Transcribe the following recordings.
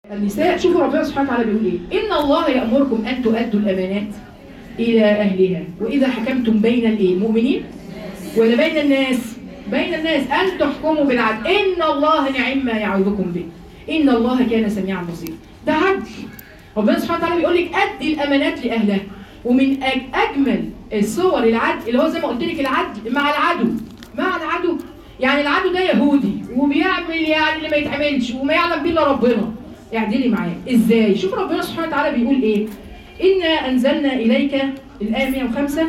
النساء شوفوا ربنا سبحانه وتعالى بيقول ايه ان الله يامركم ان تؤدوا الامانات الى اهلها واذا حكمتم بين الايه المؤمنين ولا بين الناس بين الناس ان تحكموا بالعدل ان الله نعم ما يعظكم به ان الله كان سميعا بصيرا ده عدل ربنا سبحانه وتعالى بيقول لك ادي الامانات لاهلها ومن أج- اجمل الصور العدل اللي هو زي ما قلت لك العدل مع العدو مع العدو يعني العدو ده يهودي وبيعمل يعني اللي ما يتعملش وما يعلم به الا ربنا اعدلي معاه ازاي شوف ربنا سبحانه وتعالى بيقول ايه انا انزلنا اليك الايه 105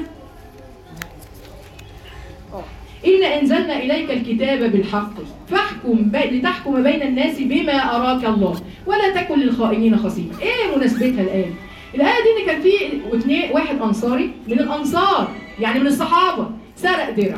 إنا أنزلنا إليك الكتاب بالحق فاحكم بي... لتحكم بين الناس بما أراك الله ولا تكن للخائنين خصيما إيه مناسبتها الآن؟ الآية دي إن كان في اتنين واحد أنصاري من الأنصار يعني من الصحابة سرق درع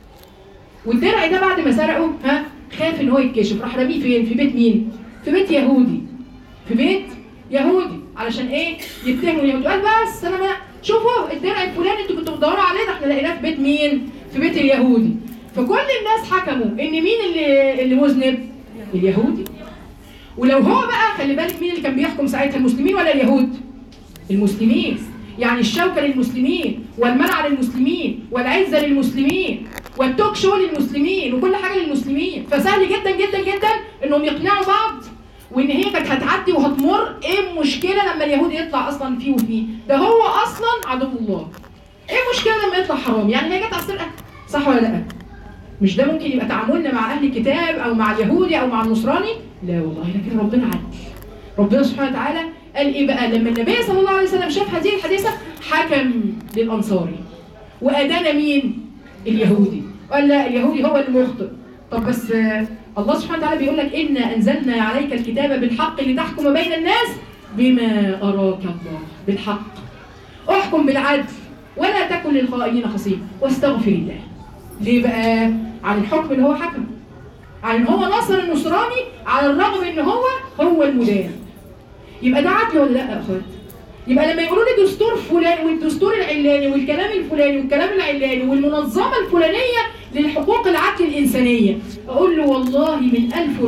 والدرع ده بعد ما سرقه ها خاف إن هو يتكشف راح رميه فين؟ في بيت مين؟ في بيت يهودي في بيت يهودي علشان ايه يتهموا اليهود قال بس انا ما شوفوا الدرع الفلاني انتوا كنتوا بتدوروا عليه ده احنا لقيناه في بيت مين في بيت اليهودي فكل الناس حكموا ان مين اللي اللي مذنب اليهودي ولو هو بقى خلي بالك مين اللي كان بيحكم ساعتها المسلمين ولا اليهود المسلمين يعني الشوكة للمسلمين والمنع للمسلمين والعزة للمسلمين والتوك شو للمسلمين وكل حاجة للمسلمين فسهل جدا جدا جدا انهم يقنعوا بعض وان هي كانت هتعدي وهتمر ايه المشكلة لما اليهود يطلع اصلا فيه وفيه ده هو اصلا عدو الله ايه المشكلة لما يطلع حرام يعني هي جت على السرقة صح ولا لا مش ده ممكن يبقى تعاملنا مع اهل الكتاب او مع اليهودي او مع النصراني لا والله لكن ربنا عدل ربنا سبحانه وتعالى قال ايه بقى لما النبي صلى الله عليه وسلم شاف هذه الحادثه حكم للانصاري وادان مين اليهودي قال لا اليهودي هو المخطئ طب بس آه، الله سبحانه وتعالى بيقول لك انا انزلنا عليك الكتاب بالحق لتحكم بين الناس بما اراك الله بالحق احكم بالعدل ولا تكن للخائنين خصيما واستغفر الله ليه بقى عن الحكم اللي هو حكم عن ان هو نصر النصراني على الرغم ان هو هو المدان يبقى ده عدل ولا لا يا اخوات يبقى لما يقولوا لي دستور فلان والدستور العلاني والكلام الفلاني والكلام العلاني والمنظمه الفلانيه للحقوق العدل الانسانيه اقول له والله من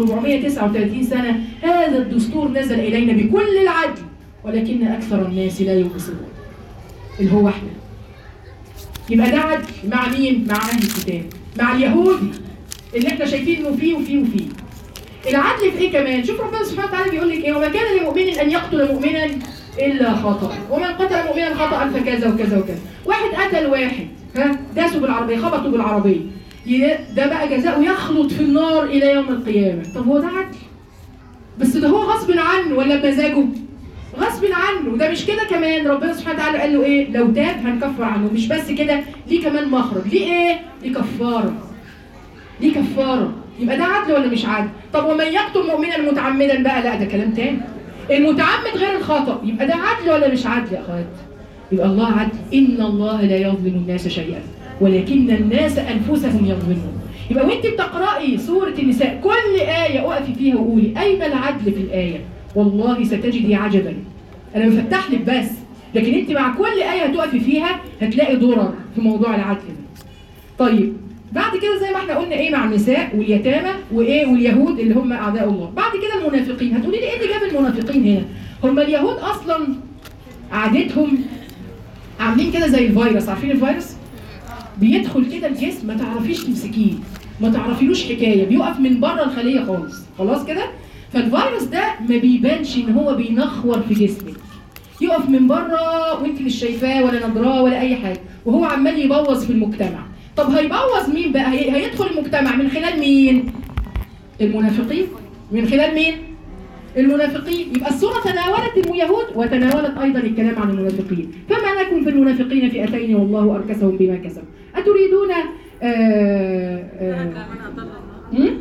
1439 سنه هذا الدستور نزل الينا بكل العدل ولكن اكثر الناس لا يبصرون اللي هو احنا يبقى ده عدل مع مين؟ مع اهل الكتاب مع اليهودي اللي احنا شايفين انه فيه وفيه وفيه العدل في ايه كمان؟ شوف ربنا سبحانه وتعالى بيقول لك ايه وما كان لمؤمن ان يقتل مؤمنا الا خطا ومن قتل مؤمنا خطا فكذا وكذا وكذا واحد قتل واحد ها داسوا بالعربيه خبطوا بالعربيه ي- ده بقى جزاؤه يخلط في النار الى يوم القيامه طب هو ده عدل بس ده هو غصب عنه ولا بمزاجه غصب عنه ده مش كده كمان ربنا سبحانه وتعالى قال له ايه لو تاب هنكفر عنه مش بس كده ليه كمان مخرج ليه ايه ليه كفاره ليه كفاره يبقى ده عدل ولا مش عدل طب ومن يقتل مؤمنا متعمدا بقى لا ده كلام تاني المتعمد غير الخطا يبقى ده عدل ولا مش عدل يا اخوات يبقى الله عدل ان الله لا يظلم الناس شيئا ولكن الناس انفسهم يظلمون يبقى وانت بتقراي سوره النساء كل ايه اقفي فيها وقولي اين العدل في الايه والله ستجدي عجبا انا بفتح لك بس لكن انت مع كل ايه هتقفي فيها هتلاقي ضرر في موضوع العدل ده طيب بعد كده زي ما احنا قلنا ايه مع النساء واليتامى وايه واليهود اللي هم اعداء الله بعد كده المنافقين هتقولي لي ايه اللي جاب المنافقين هنا هم اليهود اصلا عادتهم عاملين كده زي الفيروس عارفين الفيروس بيدخل كده الجسم ما تعرفيش تمسكيه ما تعرفيلوش حكايه بيقف من بره الخليه خالص خلاص كده فالفيروس ده ما بيبانش ان هو بينخور في جسمك يقف من بره وانت مش شايفاه ولا نضراه ولا اي حاجه وهو عمال يبوظ في المجتمع طب هيبوظ مين بقى هي- هيدخل المجتمع من خلال مين المنافقين من خلال مين المنافقين يبقى السورة تناولت اليهود وتناولت أيضا الكلام عن المنافقين فما لكم في المنافقين فئتين والله أركسهم بما كسبوا أتريدون آه آه هم؟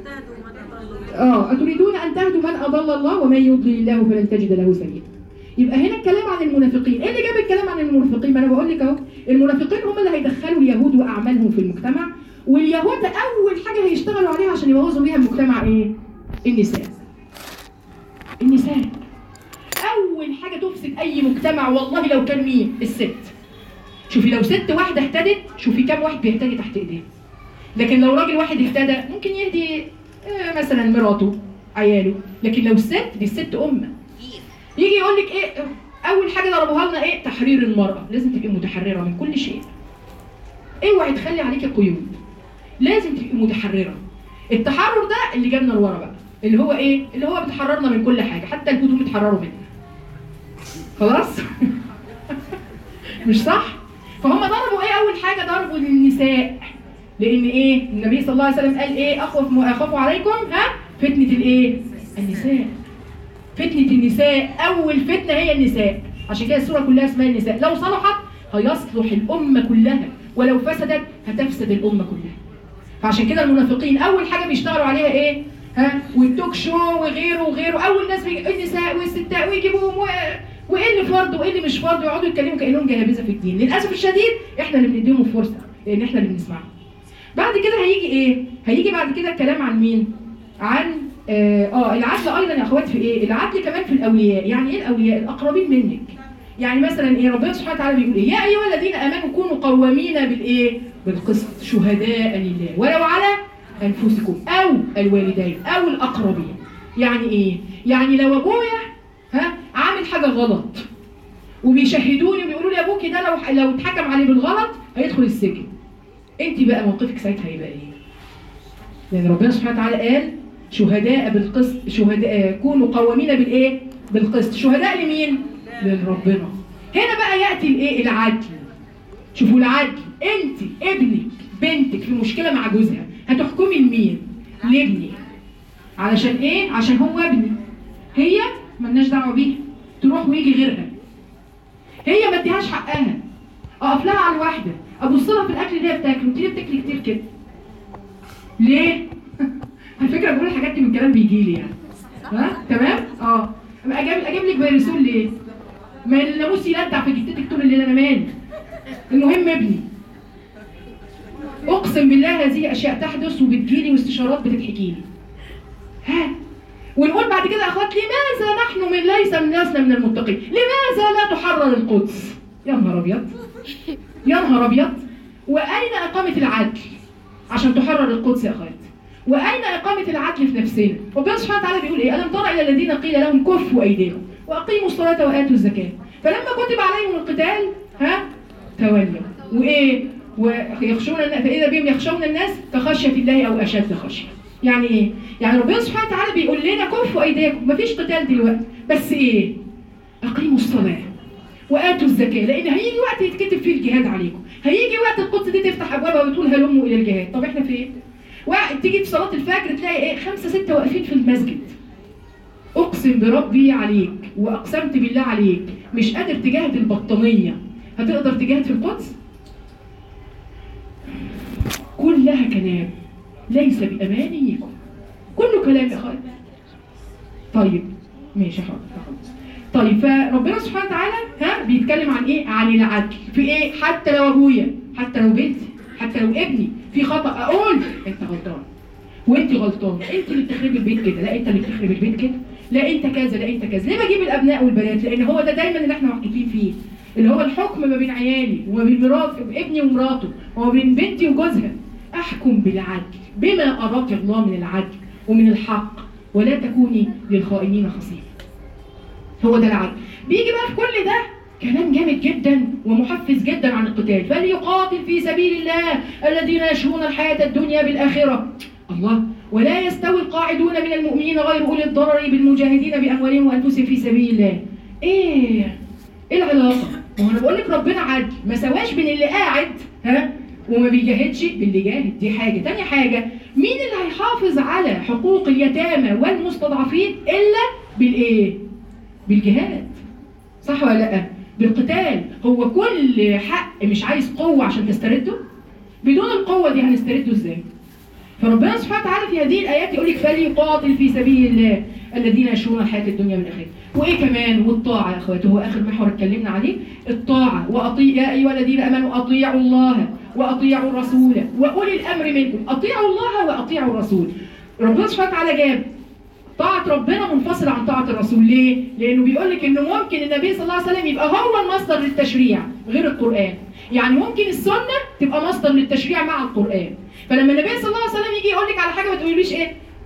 اه أتريدون أن تهدوا من أضل الله ومن يضلل الله فلن تجد له سبيلا يبقى هنا الكلام عن المنافقين ايه اللي جاب الكلام عن المنافقين ما انا بقول لك اهو المنافقين هم اللي هيدخلوا اليهود واعمالهم في المجتمع واليهود اول حاجه هيشتغلوا عليها عشان يبوظوا بيها المجتمع ايه النساء النساء اول حاجه تفسد اي مجتمع والله لو كان مين الست شوفي لو ست واحده اهتدت شوفي كام واحد بيهتدي تحت ايديها لكن لو راجل واحد اهتدى ممكن يهدي آه، مثلا مراته عياله لكن لو الست دي الست امه يجي يقول لك ايه اول حاجه ضربوها لنا ايه تحرير المراه لازم تبقي متحرره من كل شيء اوعي تخلي عليك قيود لازم تبقي متحرره التحرر ده اللي جابنا لورا بقى اللي هو ايه اللي هو بتحررنا من كل حاجه حتى الهدوم بتحرروا منها خلاص مش صح فهم ضربوا ايه اول حاجه ضربوا للنساء لان ايه النبي صلى الله عليه وسلم قال ايه اخوف اخاف عليكم ها فتنه الايه النساء فتنه النساء اول فتنه هي النساء عشان كده السوره كلها اسمها النساء لو صلحت هيصلح الامه كلها ولو فسدت هتفسد الامه كلها فعشان كده المنافقين اول حاجه بيشتغلوا عليها ايه ها والتوك شو وغيره وغيره اول ناس بيجي النساء والستات ويجيبوهم و... وايه اللي فرض وايه اللي مش فرض ويقعدوا يتكلموا كانهم جهابذه في الدين للاسف الشديد احنا اللي بنديهم الفرصه لان احنا اللي بنسمعهم بعد كده هيجي ايه هيجي بعد كده الكلام عن مين عن اه, آه العدل ايضا يا اخوات في ايه العدل كمان في الاولياء يعني ايه الاولياء الاقربين منك يعني مثلا ايه ربنا سبحانه وتعالى بيقول ايه يا ايها الذين امنوا كونوا قوامين بالايه بالقسط شهداء لله ولو على انفسكم او الوالدين او الاقربين يعني ايه يعني لو ابويا ها عامل حاجه غلط وبيشهدوني وبيقولوا لي ابوكي ده لو لو اتحكم عليه بالغلط هيدخل السجن انت بقى موقفك ساعتها هيبقى ايه لان ربنا سبحانه وتعالى قال شهداء بالقسط شهداء كونوا قوامين بالايه بالقسط شهداء لمين لربنا هنا بقى ياتي الايه العدل شوفوا العدل انت ابنك بنتك في مشكله مع جوزها هتحكمي لمين لابني علشان ايه عشان هو ابني هي ملناش دعوه بيها تروح ويجي غيرها هي ما اديهاش حقها اقف لها على الواحده ابص لها في الاكل اللي هي بتاكله انت ليه بتاكلي كتير كده ليه على فكره بقول الحاجات دي من كلام بيجي لي يعني ها تمام اه اجيب اجيب لك فيروسول ليه ما الناموس يلدع في جدتك طول الليل انا مالي المهم ابني اقسم بالله هذه اشياء تحدث وبتجيلي واستشارات بتتحكي لي ها ونقول بعد كده اخوات لماذا نحن من ليس من لسنا من المتقين لماذا لا تحرر القدس يا نهار ابيض يا نهار ابيض واين اقامه العدل عشان تحرر القدس يا اخوات واين اقامه العدل في نفسنا ربنا سبحانه وتعالى بيقول ايه الم تر الى الذين قيل لهم كفوا ايديكم واقيموا الصلاه واتوا الزكاه فلما كتب عليهم القتال ها تولوا وايه ويخشون فاذا بهم يخشون الناس كخشيه الله او اشد خشيه يعني ايه يعني ربنا سبحانه وتعالى بيقول لنا كفوا ايديكم مفيش قتال دلوقتي بس ايه اقيموا الصلاه واتوا الزكاه لان هيجي وقت يتكتب فيه الجهاد عليكم هيجي وقت القدس دي تفتح ابوابها وتقول هلموا الى الجهاد طب احنا فين واحد تيجي في صلاه الفجر تلاقي ايه خمسه سته واقفين في المسجد اقسم بربي عليك واقسمت بالله عليك مش قادر تجاهد البطانيه هتقدر تجاهد في القدس كلها كلام ليس بامانيكم كله كلام يا خالد طيب ماشي حاضر طيب فربنا سبحانه وتعالى ها بيتكلم عن ايه عن العدل في ايه حتى لو ابويا حتى لو بنتي حتى لو ابني في خطا اقول انت غلطان وانت غلطان انت اللي بتخربي البيت كده لا انت اللي بتخربي البيت كده لا انت كذا لا انت كذا ليه بجيب الابناء والبنات لان هو ده دايما اللي احنا محطوطين فيه اللي هو الحكم ما بين عيالي وما بين مرات ابني ومراته وما بين بنتي وجوزها احكم بالعدل بما اراك الله من العدل ومن الحق ولا تكوني للخائنين خصيما هو ده العدل بيجي بقى في كل ده كلام جامد جدا ومحفز جدا عن القتال فليقاتل في سبيل الله الذين يشرون الحياة الدنيا بالآخرة الله ولا يستوي القاعدون من المؤمنين غير أولي الضرر بالمجاهدين بأموالهم وأنفسهم في سبيل الله إيه إيه العلاقة؟ ما هو أنا بقول لك ربنا عدل ما سواش بين اللي قاعد ها وما بيجاهدش باللي جاهد دي حاجة تاني حاجة مين اللي هيحافظ على حقوق اليتامى والمستضعفين إلا بالإيه؟ بالجهاد صح ولا لا بالقتال هو كل حق مش عايز قوة عشان تسترده بدون القوة دي هنسترده ازاي فربنا سبحانه وتعالى في هذه الآيات يقول لك فليقاتل في سبيل الله الذين يشرون الحياة الدنيا من الآخرة وإيه كمان والطاعة يا أخواتي هو آخر محور اتكلمنا عليه الطاعة وأطيع يا أيها الذين آمنوا أطيعوا الله وأطيعوا الرسول وأولي الأمر منكم أطيعوا الله وأطيعوا الرسول ربنا سبحانه وتعالى جاب طاعة ربنا منفصلة عن طاعة الرسول ليه؟ لأنه بيقول لك إنه ممكن النبي صلى الله عليه وسلم يبقى هو المصدر للتشريع غير القرآن. يعني ممكن السنة تبقى مصدر للتشريع مع القرآن. فلما النبي صلى الله عليه وسلم يجي يقول لك على حاجة ما تقوليش إيه؟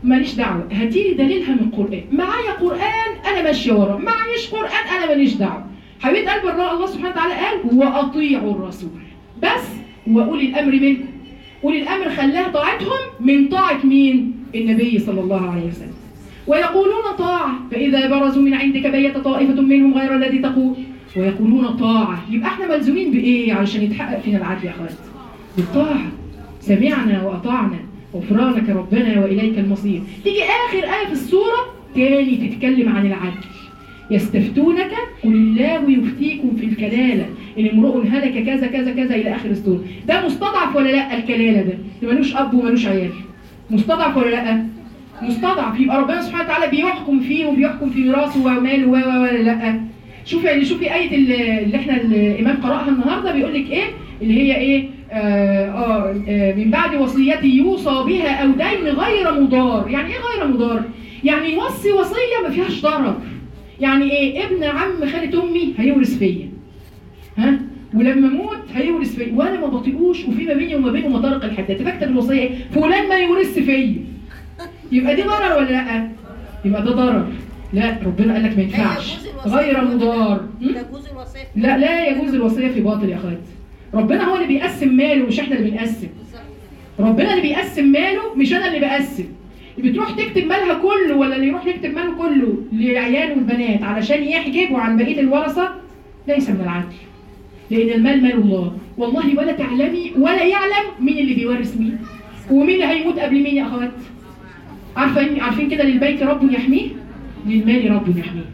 ماليش دعوه هاتي لي دليلها من القران معايا قران انا ماشيه وراه معيش قران انا ماليش دعوه حبيبه قلب الله الله سبحانه وتعالى قال واطيعوا الرسول بس واولي الامر منكم اولي الامر خلاها طاعتهم من طاعه مين النبي صلى الله عليه وسلم ويقولون طاعه فاذا برزوا من عندك بيت طائفه منهم غير الذي تقول ويقولون طاعه يبقى احنا ملزومين بايه علشان يتحقق فينا العدل يا اخوات بالطاعه سمعنا واطعنا غفرانك ربنا واليك المصير تيجي اخر ايه في السوره تاني تتكلم عن العدل يستفتونك قل الله يفتيكم في الكلاله ان امرؤ هلك كذا كذا كذا الى اخر السوره ده مستضعف ولا لا الكلاله ده اللي ملوش اب وملوش عيال مستضعف ولا لا مستضعف يبقى ربنا سبحانه وتعالى بيحكم فيه وبيحكم في ميراثه وماله و و ولا لا شوفي يعني شوفي ايه اللي اللي احنا الامام قراها النهارده بيقول لك ايه اللي هي ايه آه آه آه من بعد وصية يوصى بها او دين غير مضار يعني ايه غير مضار يعني يوصي وصيه ما فيهاش ضرر يعني ايه ابن عم خالة امي هيورث فيا ها ولما اموت هيورث فيا وانا ما بطيقوش وفي ما بيني وما بينه مطارق الحداد فاكتب الوصيه ايه فلان ما يورث فيا يبقى دي ضرر ولا لا يبقى ده ضرر لا ربنا قال لك ما ينفعش غير مضار م? تجوز الوصية لا لا يجوز الوصيه في باطل يا اخوات ربنا هو اللي بيقسم ماله مش احنا اللي بنقسم ربنا اللي بيقسم ماله مش انا اللي بقسم اللي بتروح تكتب مالها كله ولا اللي يروح يكتب ماله كله للعيال والبنات علشان يحجبوا عن بقيه الورثه ليس من العدل لان المال مال الله والله ولا تعلمي ولا يعلم مين اللي بيورث مين ومين اللي هيموت قبل مين يا اخوات عارفين عارفين كده للبيت رب يحميه للمال رب يحميه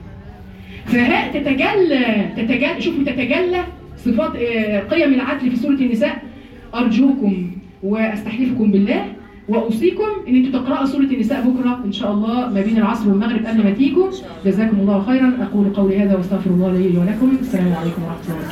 فها تتجلى تتجلى شوفوا تتجلى صفات آه، قيم العدل في سوره النساء ارجوكم واستحلفكم بالله واوصيكم ان انتوا تقراوا سوره النساء بكره ان شاء الله ما بين العصر والمغرب قبل ما تيجوا جزاكم الله خيرا اقول قولي هذا واستغفر الله لي ولكم السلام عليكم ورحمه الله